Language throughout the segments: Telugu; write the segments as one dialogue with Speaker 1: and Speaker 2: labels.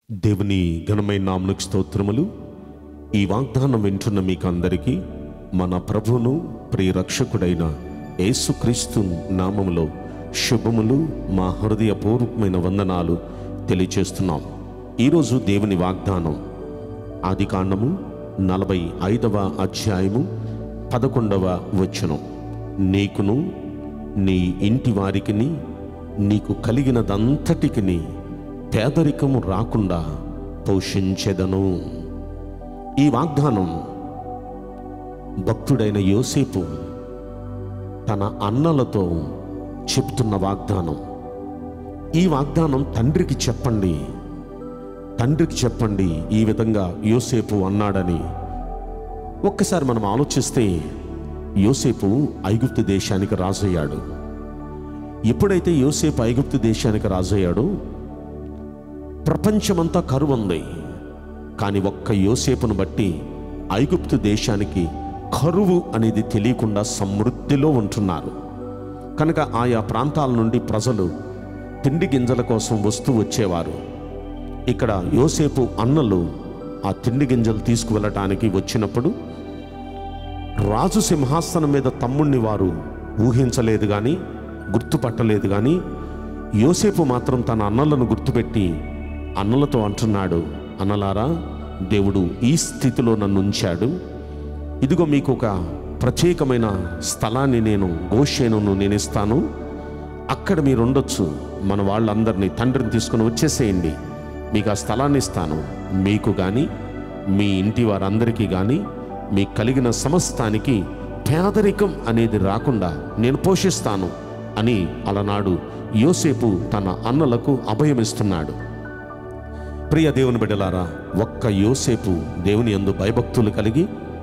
Speaker 1: దేవుని ఘనమైన నామలకు స్తోత్రములు ఈ వాగ్దానం వింటున్న మీకు అందరికీ మన ప్రభువును ప్రియ రక్షకుడైన యేసుక్రీస్తు నామములో శుభములు మా హృదయపూర్వకమైన వందనాలు తెలియచేస్తున్నాం ఈరోజు దేవుని వాగ్దానం ఆది కాండము నలభై ఐదవ అధ్యాయము పదకొండవ వచనం నీకును నీ ఇంటి వారికిని నీకు కలిగినదంతటికిని పేదరికము రాకుండా పోషించెదను ఈ వాగ్దానం భక్తుడైన యోసేపు తన అన్నలతో చెప్తున్న వాగ్దానం ఈ వాగ్దానం తండ్రికి చెప్పండి తండ్రికి చెప్పండి ఈ విధంగా యోసేపు అన్నాడని ఒక్కసారి మనం ఆలోచిస్తే యోసేపు ఐగుప్తు దేశానికి రాజయ్యాడు ఎప్పుడైతే యోసేపు ఐగుప్తు దేశానికి రాజయ్యాడో ప్రపంచమంతా కరువు ఉంది కానీ ఒక్క యోసేపును బట్టి ఐగుప్తు దేశానికి కరువు అనేది తెలియకుండా సమృద్ధిలో ఉంటున్నారు కనుక ఆయా ప్రాంతాల నుండి ప్రజలు తిండి గింజల కోసం వస్తూ వచ్చేవారు ఇక్కడ యోసేపు అన్నలు ఆ తిండి గింజలు తీసుకువెళ్ళటానికి వచ్చినప్పుడు రాజు సింహాసనం మీద తమ్ముణ్ణి వారు ఊహించలేదు కానీ గుర్తుపట్టలేదు కానీ యోసేపు మాత్రం తన అన్నలను గుర్తుపెట్టి అన్నలతో అంటున్నాడు అన్నలారా దేవుడు ఈ స్థితిలో నన్ను ఉంచాడు ఇదిగో మీకు ఒక ప్రత్యేకమైన స్థలాన్ని నేను గోషేనును నేను ఇస్తాను అక్కడ మీరు ఉండొచ్చు మన వాళ్ళందరినీ తండ్రిని తీసుకుని వచ్చేసేయండి మీకు ఆ స్థలాన్ని ఇస్తాను మీకు కానీ మీ ఇంటి వారందరికీ కానీ మీకు కలిగిన సమస్తానికి పేదరికం అనేది రాకుండా నేను పోషిస్తాను అని అలనాడు యోసేపు తన అన్నలకు అభయమిస్తున్నాడు ప్రియ దేవుని బిడ్డలారా ఒక్క యోసేపు దేవుని యందు భయభక్తులు కలిగి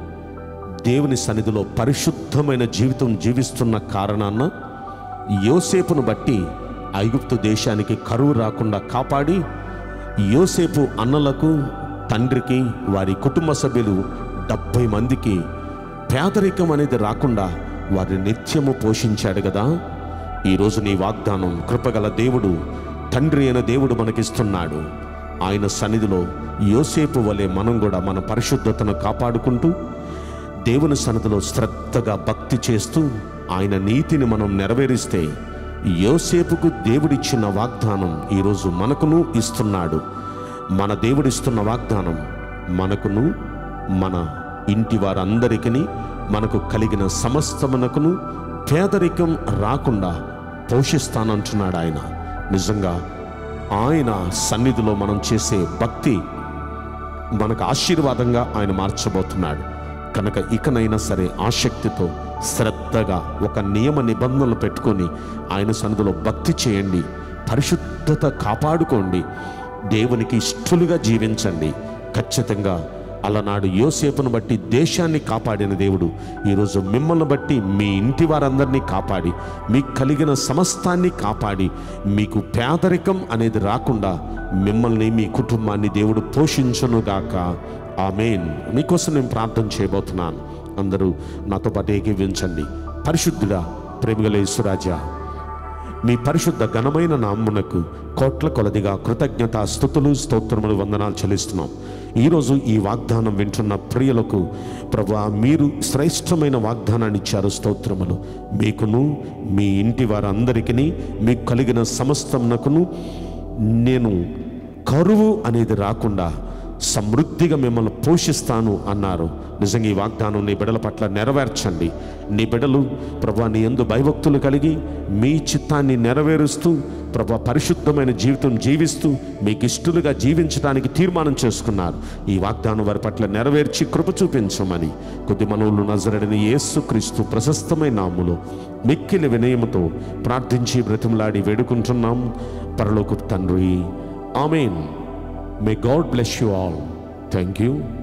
Speaker 1: దేవుని సన్నిధిలో పరిశుద్ధమైన జీవితం జీవిస్తున్న కారణాన యోసేపును బట్టి ఐగుప్తు దేశానికి కరువు రాకుండా కాపాడి యోసేపు అన్నలకు తండ్రికి వారి కుటుంబ సభ్యులు డెబ్బై మందికి పేదరికం అనేది రాకుండా వారిని నిత్యము పోషించాడు కదా ఈరోజు నీ వాగ్దానం కృపగల దేవుడు తండ్రి అయిన దేవుడు మనకిస్తున్నాడు ఆయన సన్నిధిలో యోసేపు వలె మనం కూడా మన పరిశుద్ధతను కాపాడుకుంటూ దేవుని సన్నిధిలో శ్రద్ధగా భక్తి చేస్తూ ఆయన నీతిని మనం నెరవేరిస్తే యోసేపుకు దేవుడిచ్చిన వాగ్దానం ఈరోజు మనకును ఇస్తున్నాడు మన దేవుడిస్తున్న వాగ్దానం మనకును మన ఇంటి వారందరికీ మనకు కలిగిన సమస్తమునకును పేదరికం రాకుండా పోషిస్తానంటున్నాడు ఆయన నిజంగా ఆయన సన్నిధిలో మనం చేసే భక్తి మనకు ఆశీర్వాదంగా ఆయన మార్చబోతున్నాడు కనుక ఇకనైనా సరే ఆసక్తితో శ్రద్ధగా ఒక నియమ నిబంధనలు పెట్టుకొని ఆయన సన్నిధిలో భక్తి చేయండి పరిశుద్ధత కాపాడుకోండి దేవునికి ఇష్టలుగా జీవించండి ఖచ్చితంగా అలనాడు యోసేపును బట్టి దేశాన్ని కాపాడిన దేవుడు ఈరోజు మిమ్మల్ని బట్టి మీ ఇంటి వారందరినీ కాపాడి మీకు కలిగిన సమస్తాన్ని కాపాడి మీకు పేదరికం అనేది రాకుండా మిమ్మల్ని మీ కుటుంబాన్ని దేవుడు పోషించునుగాక ఆమెన్ మీకోసం నేను ప్రార్థన చేయబోతున్నాను అందరూ నాతో పాటు ఏకీవించండి పరిశుద్ధుడా ప్రేమిగల యేసురాజా మీ పరిశుద్ధ ఘనమైన నామ్మునకు కోట్ల కొలదిగా కృతజ్ఞత స్థుతులు స్తోత్రములు వందనాలు చెల్లిస్తున్నాం ఈరోజు ఈ వాగ్దానం వింటున్న ప్రియులకు ప్రభా మీరు శ్రేష్టమైన వాగ్దానాన్ని ఇచ్చారు స్తోత్రములు మీకును మీ ఇంటి వారందరికీ మీకు కలిగిన సమస్తమునకును నేను కరువు అనేది రాకుండా సమృద్ధిగా మిమ్మల్ని పోషిస్తాను అన్నారు నిజంగా ఈ వాగ్దానం నీ బిడల పట్ల నెరవేర్చండి నీ బిడలు ప్రభా నీ ఎందు భయభక్తులు కలిగి మీ చిత్తాన్ని నెరవేరుస్తూ ప్రభా పరిశుద్ధమైన జీవితం జీవిస్తూ మీకు ఇష్టలుగా జీవించడానికి తీర్మానం చేసుకున్నారు ఈ వాగ్దానం వారి పట్ల నెరవేర్చి కృప చూపించమని కొద్ది మనవులు నజరడిని యేసుక్రీస్తు ప్రశస్తమైన నాములో మిక్కిలి వినయముతో ప్రార్థించి బ్రతిమలాడి వేడుకుంటున్నాం పరలోకు తండ్రి ఆమెన్ May God bless you all. Thank you.